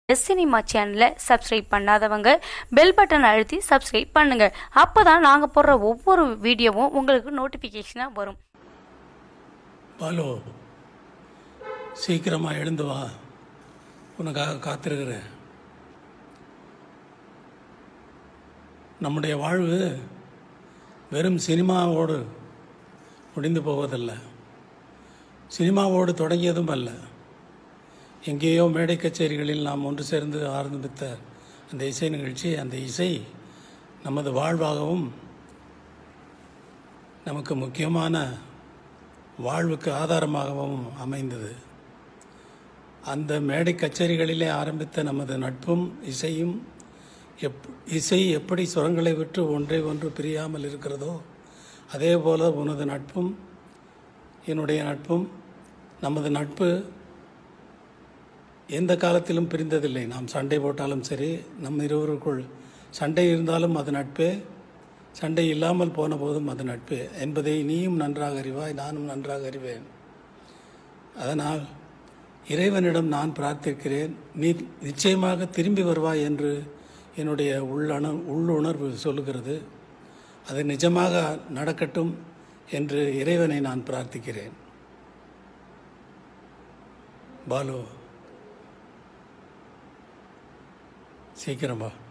S cinema சேனலை subscribe பண்ணாதவங்க bell button அழுத்தி சப்ஸ்கிரைப் பண்ணுங்க அப்பதான் நாங்க போடுற ஒவ்வொரு வீடியோவும் உங்களுக்கு நோட்டிபிகேஷனா வரும் பாலு சீக்கிரமாக எழுந்து வா உனக்காக காத்திருக்கிறேன் நம்முடைய வாழ்வு வெறும் சினிமாவோடு முடிந்து போவதில்லை சினிமாவோடு தொடங்கியதும் அல்ல எங்கேயோ மேடை கச்சேரிகளில் நாம் ஒன்று சேர்ந்து ஆரம்பித்த அந்த இசை நிகழ்ச்சி அந்த இசை நமது வாழ்வாகவும் நமக்கு முக்கியமான வாழ்வுக்கு ஆதாரமாகவும் அமைந்தது அந்த மேடை கச்சேரிகளிலே ஆரம்பித்த நமது நட்பும் இசையும் எப் இசை எப்படி சுரங்களை விட்டு ஒன்றை ஒன்று பிரியாமல் இருக்கிறதோ அதே போல உனது நட்பும் என்னுடைய நட்பும் நமது நட்பு எந்த காலத்திலும் பிரிந்ததில்லை நாம் சண்டை போட்டாலும் சரி நம் இருவருக்குள் சண்டை இருந்தாலும் அது நட்பே சண்டை இல்லாமல் போன போதும் அது நட்பே என்பதை நீயும் நன்றாக அறிவாய் நானும் நன்றாக அறிவேன் அதனால் இறைவனிடம் நான் பிரார்த்திக்கிறேன் நீ நிச்சயமாக திரும்பி வருவாய் என்று என்னுடைய உள்ளண உள்ளுணர்வு சொல்லுகிறது அது நிஜமாக நடக்கட்டும் என்று இறைவனை நான் பிரார்த்திக்கிறேன் பாலு சீக்கிரம் வா